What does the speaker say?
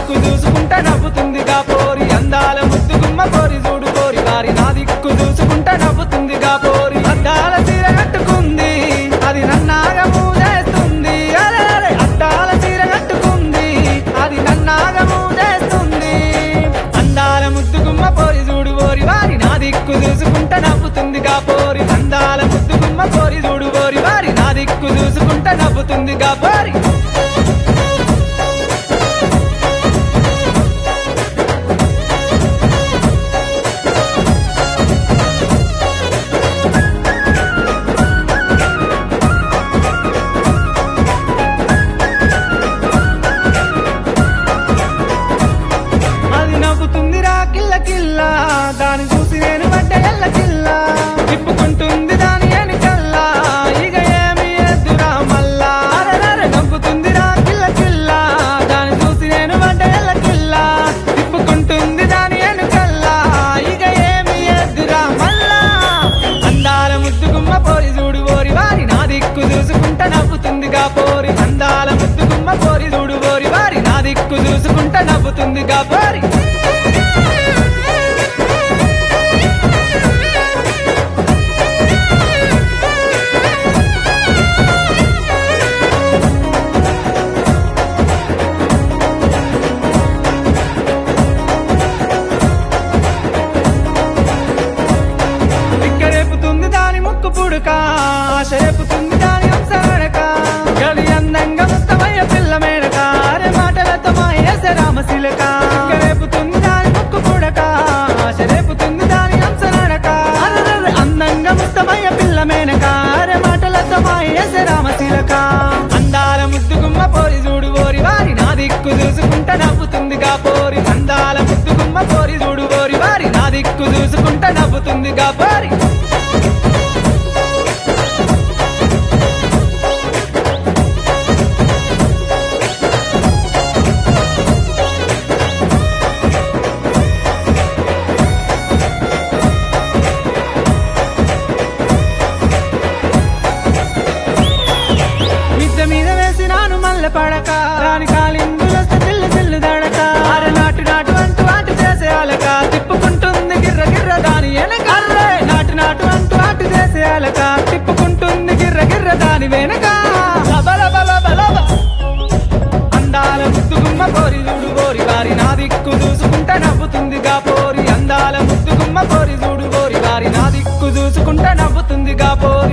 దిక్కు చూసుకుంటా నవ్వుతుందిగా పోరి అందాల ముద్దు గుమ్మ పోరి చూడు పోరి వారి నా దిక్కు చూసుకుంటా నవ్వుతుందిగా పోరి అద్దాల చీర కట్టుకుంది అది నన్నాగము చేస్తుంది అరే అరే అద్దాల చీర కట్టుకుంది అది నన్నాగము చేస్తుంది అందాల ముద్దు గుమ్మ పోరి చూడు పోరి వారి నా దిక్కు చూసుకుంటా నవ్వుతుందిగా పోరి అందాల ముద్దు గుమ్మ పోరి చూడు పోరి వారి నా దిక్కు చూసుకుంటా నవ్వుతుందిగా పోరి అది నవ్వుతుంది రా కిల్ల కిల్ల దాని చూసి నేను పడ్డ ఎల్ల కిల్ల తిప్పుకుంటుంది దాని ఎనికల్లా ఇక ఏమి ఎద్దురా మల్లా అరెరెరె నవ్వుతుంది రా కిల్ల కిల్ల దాని చూసి నేను పడ్డ ఎల్ల కిల్ల తిప్పుకుంటుంది దాని ఎనుకల్లా ఇక ఏమి ఎద్దురా మల్లా అందాల ముద్దు గుమ్మ పోరి చూడు పోరి వారి నా దిక్కు చూసుకుంటా నవ్వుతుందిగా పోరి అందాల ముద్దు గుమ్మ పోరి చూడు పోరి వారి నా దిక్కు చూసుకుంటా నవ్వుతుందిగా పోరి రేపుతుంది దాని ముక్కు పుడుక ఆశ రేపుతుంది దాని అంశనడక గడి అందంగా ముత్తమయ్య పిల్ల మేడక అరే మాటలతో మాయేస రామశిలక రేపుతుంది దాని ముక్కు పుడక ఆశ రేపుతుంది దాని అంశనడక అరెరెరె అందంగా ముత్తమయ్య పిల్ల మేనక అరే మాటలతో మాయేస రామశిలక అందాల ముద్దు గుమ్మ పోరి చూడు పోరి వారి నా దిక్కు చూసుకుంటా నవ్వుతుందిగా పోరి అందాల ముద్దు గుమ్మ పోరి చూడు పోరి వారి నా దిక్కు చూసుకుంటా నవ్వుతుందిగా పోరి మిద్ద మీద వేసినాను మల్లె పడక దాని కాలిందులొస్తే తిల్లు తిల్లు దడక అరే నాటు నాటు అంటూ ఆటు చేసే అలక తిప్పుకుంటుంది గిర్ర గిర్ర దాని వెనక అర్రే నాటు నాటు అంటూ ఆటు చేసే అలక తిప్పుకుంటుంది గిర్ర గిర్ర దాని వెనక లబ లబ లబ లబ. అందాల ముద్దు గుమ్మ పోరి చూడు పోరి వారి నా దిక్కు చూసుకుంటా నవ్వుతుందిగా పోరి అందాల ముద్దు గుమ్మ పోరి చూడు పోరి వారి నా దిక్కు చూసుకుంటా నవ్వుతుందిగా పోరి